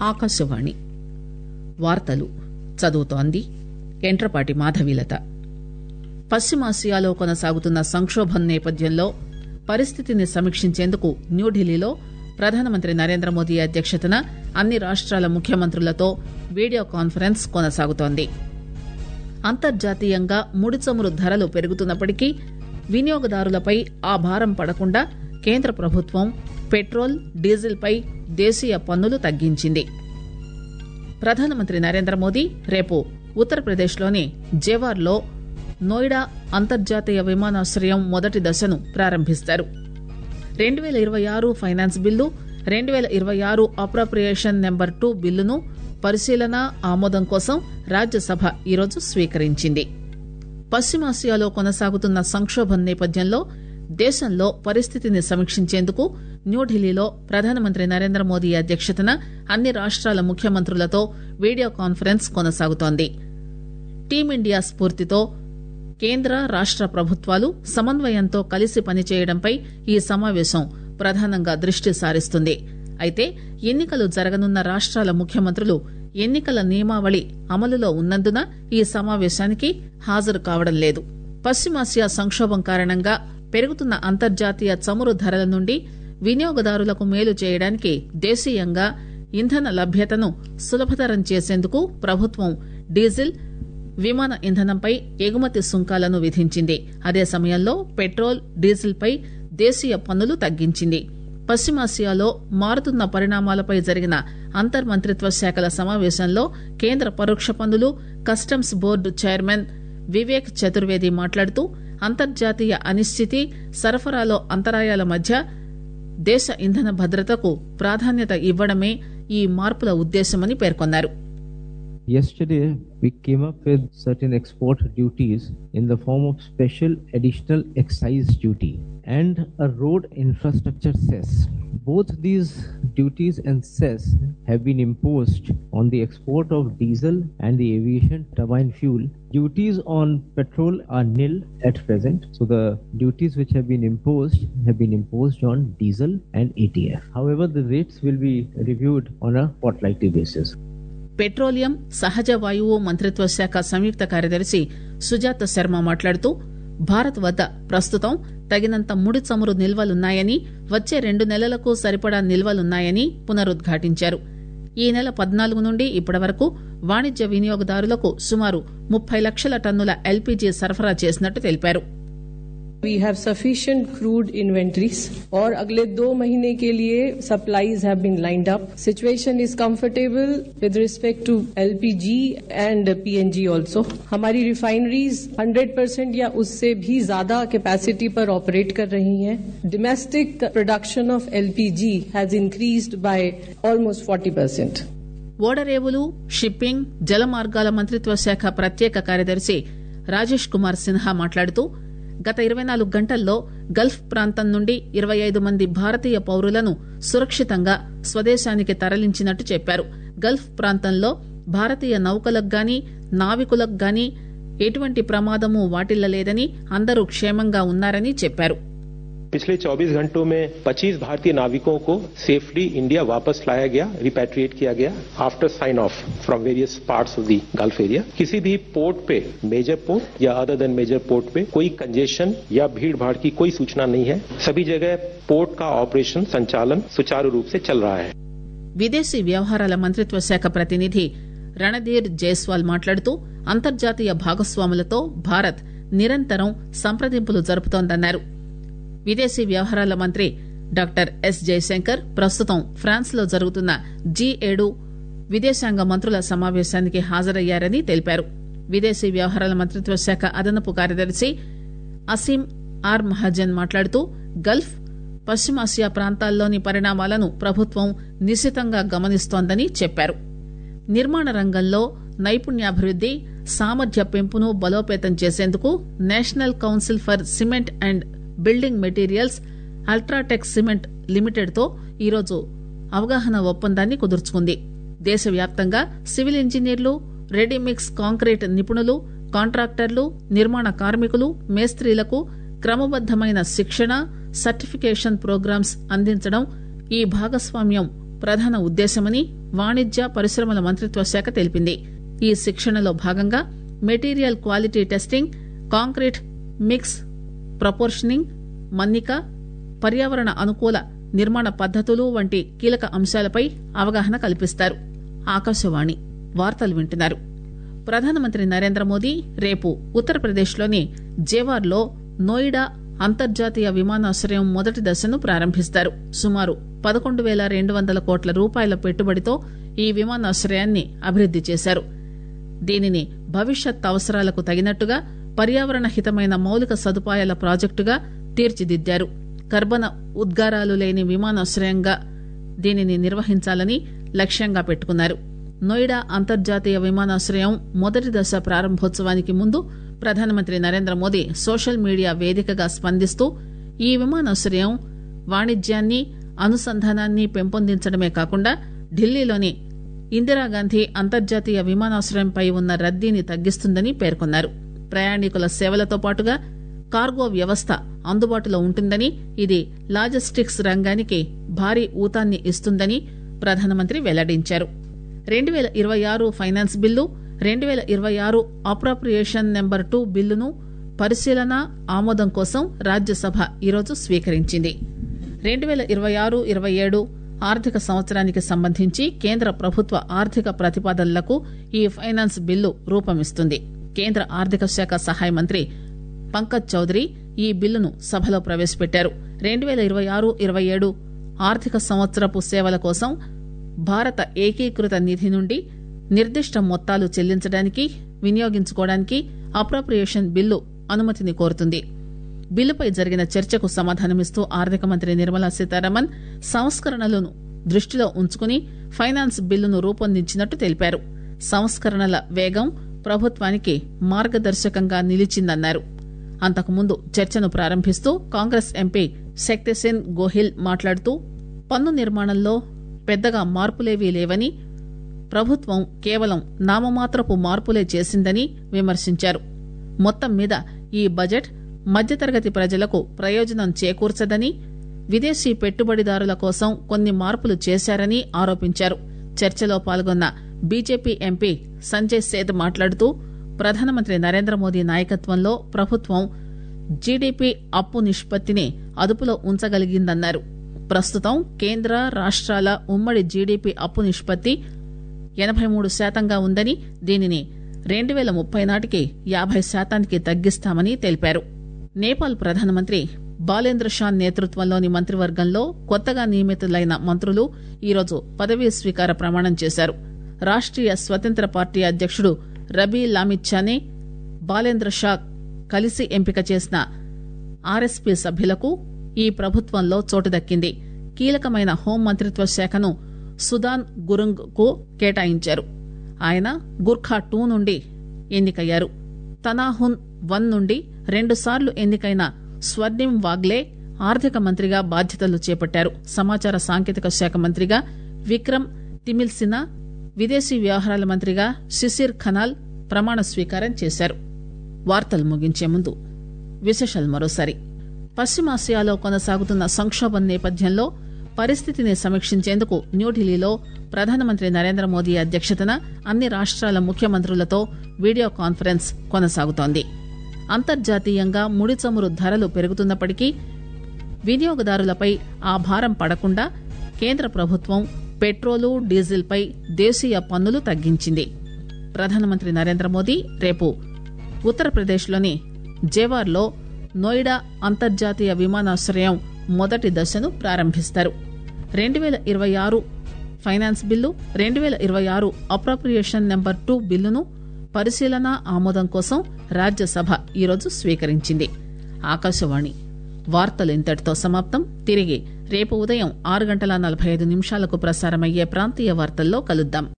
ఆకాశవాణి వార్తలు చదువుతోంది ఎంట్రపాటి మాధవీలత పశ్చిమాసియాలో కొనసాగుతున్న సంక్షోభం నేపథ్యంలో పరిస్థితిని సమీక్షించేందుకు న్యూఢిల్లీలో ప్రధానమంత్రి నరేంద్ర మోదీ అధ్యక్షతన అన్ని రాష్ట్రాల ముఖ్యమంత్రులతో వీడియో కాన్ఫరెన్స్ కొనసాగుతోంది అంతర్జాతీయంగా ముడి చమురు ధరలు పెరుగుతున్నప్పటికీ వినియోగదారులపై ఆ భారం పడకుండా కేంద్ర ప్రభుత్వం పెట్రోల్ డీజిల్పై దేశీయ పన్నులు తగ్గించింది ప్రధానమంత్రి నరేంద్ర మోదీ రేపు ఉత్తరప్రదేశ్లోని జేవార్లో నోయిడా అంతర్జాతీయ విమానాశ్రయం మొదటి దశను ప్రారంభిస్తారు రెండు పేల ఇరవై ఆరు ఫైనాన్స్ బిల్లు రెండు పేల ఇరవై ఆరు అప్రాప్రియేషన్ నెంబర్ టూ బిల్లును పరిశీలన ఆమోదం కోసం రాజ్యసభ ఈరోజు స్వీకరించింది పశ్చిమాసియాలో కొనసాగుతున్న సంక్షోభం నేపథ్యంలో దేశంలో పరిస్థితిని సమీక్షించేందుకు న్యూఢిల్లీలో ప్రధానమంత్రి నరేంద్ర మోదీ అధ్యక్షతన అన్ని రాష్ట్రాల ముఖ్యమంత్రులతో వీడియో కాన్ఫరెన్స్ కొనసాగుతోంది టీమిండియా స్ఫూర్తితో కేంద్ర రాష్ట ప్రభుత్వాలు సమన్వయంతో కలిసి పనిచేయడంపై ఈ సమావేశం ప్రధానంగా దృష్టి సారిస్తుంది అయితే ఎన్నికలు జరగనున్న రాష్ట్రాల ముఖ్యమంత్రులు ఎన్నికల నియమావళి అమలులో ఉన్నందున ఈ సమావేశానికి హాజరు కావడం లేదు పశ్చిమాసియా సంక్షోభం కారణంగా పెరుగుతున్న అంతర్జాతీయ చమురు ధరల నుండి వినియోగదారులకు మేలు చేయడానికి దేశీయంగా ఇంధన లభ్యతను సులభతరం చేసేందుకు ప్రభుత్వం డీజిల్ విమాన ఇంధనంపై ఎగుమతి సుంకాలను విధించింది అదే సమయంలో పెట్రోల్ డీజిల్పై దేశీయ పన్నులు తగ్గించింది పశ్చిమాసియాలో మారుతున్న పరిణామాలపై జరిగిన అంతర్మంత్రిత్వ శాఖల సమావేశంలో కేంద్ర పరోక్ష పన్నులు customs board chairman Vivek Chaturvedi మాట్లాడుతూ అంతర్జాతీయ అనిశ్చితి సరఫరాలో అంతరాయాల మధ్య దేశ ఇంధన భద్రతకు ప్రాధాన్యత ఇవ్వడమే ఈ మార్పుల ఉద్దేశమని పేర్కొన్నారు Yesterday, we came up with certain export duties in the form of special additional excise duty and a road infrastructure cess. Both these duties and cess have been imposed on the export of diesel and the aviation turbine fuel. Duties on petrol are nil at present. So the duties which have been imposed have been imposed on diesel and ATF. However, the rates will be reviewed on a fortnightly basis. Petroleum సహజ వాయువు మంత్రిత్వ శాఖ సంయుక్త కార్యదర్శి సుజాత శర్మ మాట్లాడుతూ భారత్ వద్ద ప్రస్తుతం తగినంత ముడి చమురు నిల్వలున్నాయని వచ్చే రెండు నెలలకు సరిపడా నిల్వలున్నాయని పునరుద్ఘాటించారు ఈ నెల పద్నాలుగు నుండి ఇప్పటి వరకు వాణిజ్య వినియోగదారులకు సుమారు ముప్పై లక్షల టన్నుల ఎల్పీజీ సరఫరా చేసినట్టు తెలిపారు We have sufficient crude inventories और अगले दो महीने के लिए supplies have been lined up. Situation is comfortable with respect to LPG and PNG also. हमारी refineries 100% या उससे भी ज्यादा capacity पर operate कर रही हैं. Domestic production of LPG has increased by almost 40%. ఓడరేవులు షిప్పింగ్ జలమార్గాల మంత్రిత్వ శాఖ ప్రత్యేక కార్యదర్శి రాజేష్ కుమార్ సిన్హా మాట్లాడుతూ గత ఇరవై నాలుగు గంటల్లో గల్ఫ్ ప్రాంతం నుండి ఇరవై ఐదు మంది భారతీయ పౌరులను సురక్షితంగా స్వదేశానికి తరలించినట్టు చెప్పారు గల్ఫ్ ప్రాంతంలో భారతీయ నౌకలకు గాని నావికులకు గాని ఎటువంటి ప్రమాదము వాటిల్లలేదని అందరూ క్షేమంగా ఉన్నారని చెప్పారు पिछले 24 घंटों में 25 भारतीय नाविकों को सेफली इंडिया वापस लाया गया रिपैट्रिएट किया गया after sign off from various parts of the Gulf area किसी भी पोर्ट पे मेजर पोर्ट या अदर देन मेजर पोर्ट पे कोई कंजेशन या भीड़ भाड़ की कोई सूचना नहीं है सभी जगह पोर्ट का ऑपरेशन संचालन सुचारू रूप से चल रहा है విదేశీ వ్యవహారాల మంత్రిత్వ శాఖ ప్రతినిధి రణధీర్ జైస్వాల్ మాట్లాడుతూ అంతర్జాతీయ భాగస్వాములతో భారత్ నిరంతరం సంప్రదింపులు జరుపుతోందన్నారు విదేశీ వ్యవహారాల మంత్రి డాక్టర్ ఎస్ జయశంకర్ ప్రస్తుతం ఫ్రాన్స్ లో జరుగుతున్న జీ ఏడు విదేశాంగ మంత్రుల సమావేశానికి హాజరయ్యారని తెలిపారు విదేశీ వ్యవహారాల మంత్రిత్వ శాఖ అదనపు కార్యదర్శి అసీం ఆర్ మహాజన్ మాట్లాడుతూ గల్ఫ్ పశ్చిమాసియా ప్రాంతాల్లోని పరిణామాలను ప్రభుత్వం నిశితంగా గమనిస్తోందని చెప్పారు నిర్మాణ రంగంలో నైపుణ్యాభివృద్ది సామర్థ్య పెంపును బలోపేతం చేసేందుకు National Council for Cement and Building Materials UltraTech Cement Limited తో ఈరోజు అవగాహన ఒప్పందాన్ని కుదుర్చుకుంది దేశవ్యాప్తంగా సివిల్ ఇంజనీర్లు రెడీమిక్స్ కాంక్రీట్ నిపుణులు కాంట్రాక్టర్లు నిర్మాణ కార్మికులు మేస్త్రీలకు క్రమబద్దమైన శిక్షణ సర్టిఫికేషన్ ప్రోగ్రామ్స్ అందించడం ఈ భాగస్వామ్యం ప్రధాన ఉద్దేశమని వాణిజ్య పరిశ్రమల మంత్రిత్వ శాఖ తెలిపింది ఈ శిక్షణలో భాగంగా material quality testing concrete mix proportioning మన్నిక పర్యావరణ అనుకూల నిర్మాణ పద్దతులు వంటి కీలక అంశాలపై అవగాహన కల్పిస్తారు ఆకాశవాణి వార్తలు వింటున్నారు ప్రధానమంత్రి నరేంద్ర మోదీ రేపు ఉత్తరప్రదేశ్లోని జేవార్లో నోయిడా అంతర్జాతీయ విమానాశ్రయం మొదటి దశను ప్రారంభిస్తారు సుమారు పదకొండు పేల రెండు వందల కోట్ల రూపాయల పెట్టుబడితో ఈ విమానాశ్రయాన్ని అభివృద్ది చేశారు దీనిని భవిష్యత్ అవసరాలకు తగినట్టుగా పర్యావరణ హితమైన మౌలిక సదుపాయాల ప్రాజెక్టుగా తీర్చిదిద్దారు కర్బన ఉద్గారాలు లేని విమానాశ్రయంగా దీనిని నిర్వహించాలని లక్ష్యంగా పెట్టుకున్నారు నోయిడా అంతర్జాతీయ విమానాశ్రయం మొదటి దశ ప్రారంభోత్సవానికి ముందు ప్రధానమంత్రి నరేంద్ర మోదీ సోషల్ మీడియా వేదికగా స్పందిస్తూ ఈ విమానాశ్రయం వాణిజ్యాన్ని అనుసంధానాన్ని పెంపొందించడమే కాకుండా ఢిల్లీలోని ఇందిరాగాంధీ అంతర్జాతీయ విమానాశ్రయంపై ఉన్న రద్దీని తగ్గిస్తుందని పేర్కొన్నారు ప్రయాణికుల సేవలతో పాటుగా కార్గో వ్యవస్థ అందుబాటులో ఉంటుందని ఇది లాజిస్టిక్స్ రంగానికి భారీ ఊతాన్ని ఇస్తుందని ప్రధానమంత్రి వెల్లడించారు రెండు పేల ఇరవై ఆరు ఫైనాన్స్ బిల్లు రెండు పేల ఇరవై ఆరు అప్రాప్రియేషన్ నెంబర్ టూ బిల్లును పరిశీలన ఆమోదం కోసం రాజ్యసభ ఈరోజు స్వీకరించింది రెండు పేల ఇరవై ఆరు ఇరవై ఏడు ఆర్థిక సంవత్సరానికి సంబంధించి కేంద్ర ప్రభుత్వ ఆర్థిక ప్రతిపాదనలకు ఈ ఫైనాన్స్ బిల్లు రూపమిస్తుంది కేంద్ర ఆర్థిక శాఖ సహాయ మంత్రి పంకజ్ చౌదరి ఈ బిల్లును సభలో ప్రవేశపెట్టారు రెండు పేల ఇరవై ఆరు ఇరవై ఏడు ఆర్థిక సంవత్సరపు సేవల కోసం భారత ఏకీకృత నిధి నుండి నిర్దిష్ట మొత్తాలు చెల్లించడానికి వినియోగించుకోవడానికి అప్రోప్రియేషన్ బిల్లు అనుమతిని కోరుతుంది బిల్లుపై జరిగిన చర్చకు సమాధానమిస్తూ ఆర్థిక మంత్రి నిర్మలా సీతారామన్ సంస్కరణలను దృష్టిలో ఉంచుకుని ఫైనాన్స్ బిల్లును రూపొందించినట్టు తెలిపారు సంస్కరణల వేగం ప్రభుత్వానికి మార్గదర్శకంగా నిలిచిందన్నారు అంతకుముందు చర్చను ప్రారంభిస్తూ కాంగ్రెస్ ఎంపీ శక్తిసేన్ గోహిల్ మాట్లాడుతూ పన్ను నిర్మాణంలో పెద్దగా మార్పులేవీ లేవని ప్రభుత్వం కేవలం నామమాత్రపు మార్పులే చేసిందని విమర్శించారు మొత్తం మీద ఈ బడ్జెట్ మధ్యతరగతి ప్రజలకు ప్రయోజనం చేకూర్చదని విదేశీ పెట్టుబడిదారుల కోసం కొన్ని మార్పులు చేశారని ఆరోపించారు చర్చలో పాల్గొన్న బీజేపీ ఎంపీ సంజయ్ సేత్ మాట్లాడుతూ ప్రధానమంత్రి నరేంద్ర మోదీ నాయకత్వంలో ప్రభుత్వం జీడీపీ అప్పు నిష్పత్తిని అదుపులో ఉంచగలిగిందన్నారు ప్రస్తుతం కేంద్ర రాష్ట్రాల ఉమ్మడి జీడీపీ అప్పు నిష్పత్తి ఎనబై మూడు శాతంగా ఉందని దీనిని రెండు పేల ముప్పై నాటికి యాభై శాతానికి తగ్గిస్తామని తెలిపారు నేపాల్ ప్రధానమంత్రి బాలేంద్ర షా నేతృత్వంలోని మంత్రివర్గంలో కొత్తగా నియమితులైన మంత్రులు ఈరోజు పదవీ స్వీకార ప్రమాణం చేశారు రాష్ట్రీయ స్వతంత్ర పార్టీ అధ్యక్షుడు రబీ లామిచ్చానే బాలేంద్ర షా కలిసి ఎంపిక చేసిన ఆర్ఎస్పీ సభ్యులకు ఈ ప్రభుత్వంలో చోటు దక్కింది కీలకమైన హోం మంత్రిత్వ శాఖను సుదాన్ గురుంగ్ కు కేటాయించారు ఆయన గుర్ఖా టూ నుండి ఎన్నికయ్యారు తనాహున్ వన్ నుండి రెండుసార్లు ఎన్నికైన స్వర్ణిం వాగ్లే ఆర్థిక మంత్రిగా బాధ్యతలు చేపట్టారు సమాచార సాంకేతిక శాఖ మంత్రిగా విక్రమ్ తిమిల్సినా విదేశీ వ్యవహారాల మంత్రిగా శిశిర్ ఖనాల్ ప్రమాణ స్వీకారం చేశారు వార్తలు ముగించే ముందు విశేషాలు మరోసారి పశ్చిమాసియాలో కొనసాగుతున్న సంక్షోభం నేపథ్యంలో పరిస్థితిని సమీక్షించేందుకు న్యూఢిల్లీలో ప్రధానమంత్రి నరేంద్ర మోదీ అధ్యక్షతన అన్ని రాష్ట్రాల ముఖ్యమంత్రులతో వీడియో కాన్ఫరెన్స్ కొనసాగుతోంది అంతర్జాతీయంగా ముడి చమురు ధరలు పెరుగుతున్నప్పటికీ వినియోగదారులపై ఆ భారం పడకుండా కేంద్ర ప్రభుత్వం పెట్రోలు డీజిల్పై దేశీయ పన్నులు తగ్గించింది ప్రధానమంత్రి నరేంద్ర మోదీ రేపు ఉత్తరప్రదేశ్లోని జేవార్లో నోయిడా అంతర్జాతీయ విమానాశ్రయం మొదటి దశను ప్రారంభిస్తారు రెండు పేల ఇరవై ఆరు ఫైనాన్స్ బిల్లు రెండు పేల ఇరవై ఆరు అప్రాప్రియేషన్ నెంబర్ టూ బిల్లును పరిశీలన ఆమోదం కోసం రాజ్యసభ ఈరోజు స్వీకరించింది ఆకాశవాణి వార్తలు ఇంతటితో సమాప్తం తిరిగి రేపు ఉదయం ఆరు గంటల నలభై ఐదు నిమిషాలకు ప్రసారమయ్యే ప్రాంతీయ వార్తల్లో కలుద్దాం